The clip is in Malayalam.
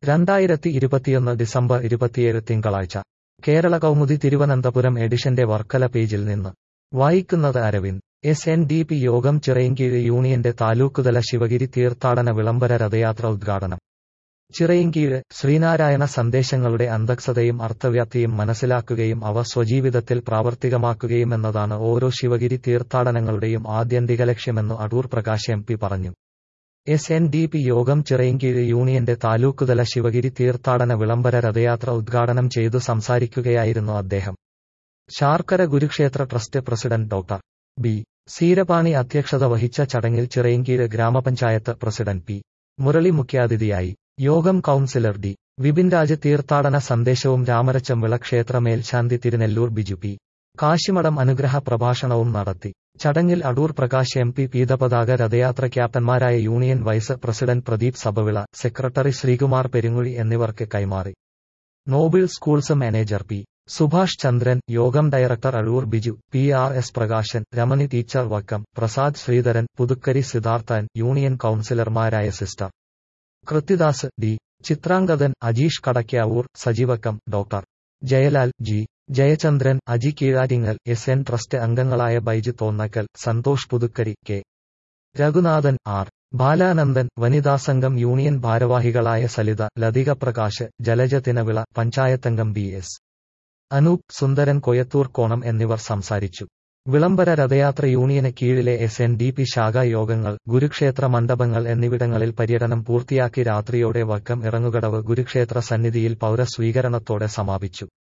രണ്ടായിരത്തി ഇരുപത്തിയൊന്ന് ഡിസംബർ ഇരുപത്തിയേഴ് തിങ്കളാഴ്ച കേരള കൗമുദി തിരുവനന്തപുരം എഡിഷന്റെ വർക്കല പേജിൽ നിന്ന് വായിക്കുന്നത് Aravind S N D P യോഗം ചിറയിൻകീഴ് യൂണിയന്റെ താലൂക്കുതല ശിവഗിരി തീർത്ഥാടന വിളംബര രഥയാത്ര ഉദ്ഘാടനം ചിറയിൻകീഴ് ശ്രീനാരായണ സന്ദേശങ്ങളുടെ അന്തക്സതയും അർത്ഥവ്യാപ്തിയും മനസ്സിലാക്കുകയും അവ സ്വജീവിതത്തിൽ പ്രാവർത്തികമാക്കുകയുമെന്നതാണ് ഓരോ ശിവഗിരി തീർത്ഥാടനങ്ങളുടെയും ആത്യന്തിക ലക്ഷ്യമെന്നു അടൂർ പ്രകാശ് എം പി പറഞ്ഞു എസ് എൻ ഡി പി യോഗം ചിറയിൻകീഴ് യൂണിയന്റെ താലൂക്കുതല ശിവഗിരി തീർത്ഥാടന വിളംബര രഥയാത്ര ഉദ്ഘാടനം ചെയ്തു സംസാരിക്കുകയായിരുന്നു അദ്ദേഹം Sarkara Gurukshetra trust president doctor B Seerapani അധ്യക്ഷത വഹിച്ച ചടങ്ങിൽ ചിറയിൻകീഴ് ഗ്രാമപഞ്ചായത്ത് പ്രസിഡന്റ് പി മുരളി മുഖ്യാതിഥിയായി യോഗം കൌൺസിലർ ഡി വിപിൻ രാജ് തീർത്ഥാടന സന്ദേശവും രാമരച്ചം വിളക്ഷേത്ര മേൽശാന്തി തിരുനെല്ലൂർ ബിജു പി കാശിമഠം അനുഗ്രഹ പ്രഭാഷണവും നടത്തി ചടങ്ങിൽ അടൂർ പ്രകാശ് എം പി പീതപതാക രഥയാത്ര ക്യാപ്റ്റന്മാരായ union vice president Pradeep Sabavila secretary Sreekumar Perunguzhi എന്നിവർക്ക് കൈമാറി Noble schools manager P Subhash Chandran യോഗം director Azhoor Biju P R S Prakashan Ramani teacher Vakkom Prasad Sreedharan Puthukkari Siddharthan union കൌൺസിലർമാരായ സിസ്റ്റർ കൃത്യദാസ് ഡി ചിത്രാംഗതൻ അജീഷ് കടക്കാവൂർ സജീവക്കം doctor Jayalal G Jayachandran Aji Keezhattingal S N trust അംഗങ്ങളായ ബൈജു തോന്നക്കൽ സന്തോഷ് പുതുക്കരി കെ രഘുനാഥൻ ആർ ബാലാനന്ദൻ വനിതാ സംഘം യൂണിയൻ ഭാരവാഹികളായ സലിത ലതിക പ്രകാശ് ജലജ തിനവിള പഞ്ചായത്തംഗം ബി എസ് അനൂപ് സുന്ദരൻ കൊയത്തൂർ കോണം എന്നിവർ സംസാരിച്ചു വിളംബര രഥയാത്ര യൂണിയന് കീഴിലെ എസ് എൻ ഡി പി ശാഖാ യോഗങ്ങൾ ഗുരുക്ഷേത്ര മണ്ഡപങ്ങൾ എന്നിവിടങ്ങളിൽ പര്യടനം പൂർത്തിയാക്കി രാത്രിയോടെ വക്കം ഇറങ്ങുകടവ് ഗുരുക്ഷേത്ര സന്നിധിയിൽ പൗരസ്വീകരണത്തോടെ സമാപിച്ചു